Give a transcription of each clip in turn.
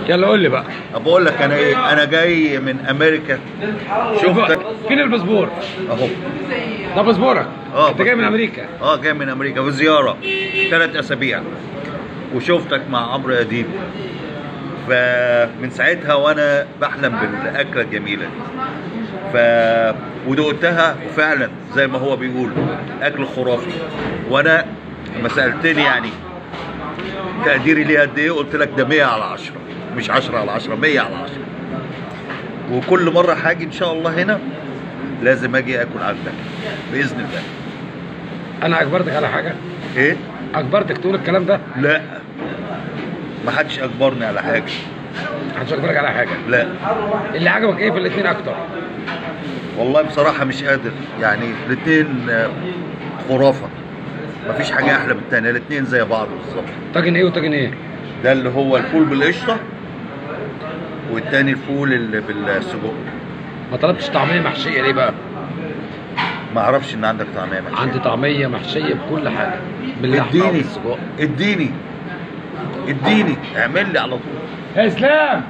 يلا قول لي بقى بقول لك انا ايه انا جاي من امريكا شفتك فين الباسبور اهو ده باسبورك اه انت جاي من امريكا اه جاي من امريكا وزياره ثلاث اسابيع وشفتك مع عمرو اديب فمن ساعتها وانا بحلم بالاكله الجميله دي ف ودقتها وفعلا زي ما هو بيقول اكل خرافي وانا لما سالتني يعني تقديري ليه قد ايه قلت لك ده 100 على 10 مش 10 على 10 100 على 10 وكل مره هاجي ان شاء الله هنا لازم اجي اكل عندك باذن الله انا اجبرتك على حاجه ايه اجبرتك تقول الكلام ده لا ما حدش اجبرني على حاجه محدش اجبرك على حاجه لا اللي عجبك ايه في الاثنين اكتر والله بصراحه مش قادر يعني الاثنين خرافه مفيش حاجه احلى من الثانيه الاثنين زي بعض بالظبط طاجن ايه وطاجن ايه ده اللي هو الفول بالقشطه والتاني الفول اللي بالسجق ما طلبتش طعميه محشيه ليه بقى ما اعرفش ان عندك طعميه محشيه عندي طعميه محشيه بكل حاجه باللحمه اديني والسجق اديني اديني اعمل لي على طول يا اسلام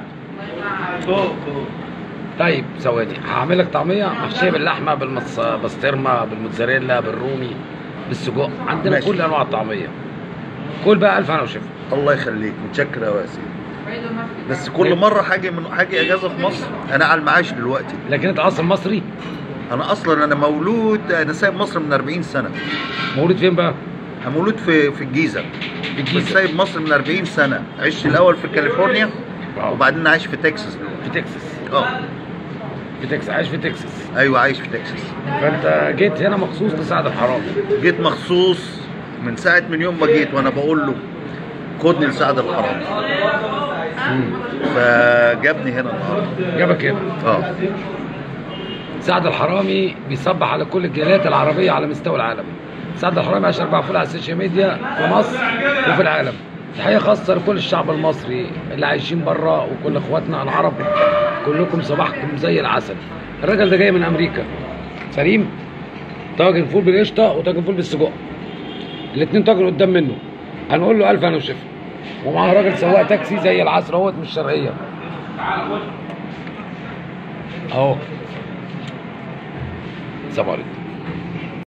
طيب ثواني هعمل لك طعميه محشيه باللحمه بالبسطرمه بالموتزاريلا بالرومي بالسجق عندنا ماشي. كل انواع الطعميه كل بقى الف انا وشفا الله يخليك متشكر قوي يا سيدي بس كل مره حاجه من حاجه اجازه في مصر انا على المعاش دلوقتي لكن انت اصلا مصري انا اصلا انا مولود انا سايب مصر من 40 سنه مولود فين بقى انا مولود في في الجيزه في بس الجيزه سايب مصر من 40 سنه عشت الاول في كاليفورنيا واو. وبعدين عايش في تكساس دلوقتي في تكساس اه في تكساس عايش في تكساس ايوه عايش في تكساس فانت جيت هنا مخصوص لسعد الحرام جيت مخصوص من ساعه من يوم ما جيت وانا بقول له خدني لسعد الحرام فجابني هنا النهارده جابك هنا اه سعد الحرامي بيصبح على كل الجاليات العربيه على مستوى العالم سعد الحرامي عشان مقفول على السوشيال ميديا في مصر وفي العالم تحيه خاصه لكل الشعب المصري اللي عايشين بره وكل اخواتنا العرب كلكم صباحكم زي العسل الراجل ده جاي من امريكا سليم طاجن فول بالقشطه وطاجن فول بالسجق الاثنين طاجن قدام منه هنقول له الف انا وشفا ومعاه راجل سواق تاكسي زي العسل اهوت من الشرقيه اهو السلام عليكم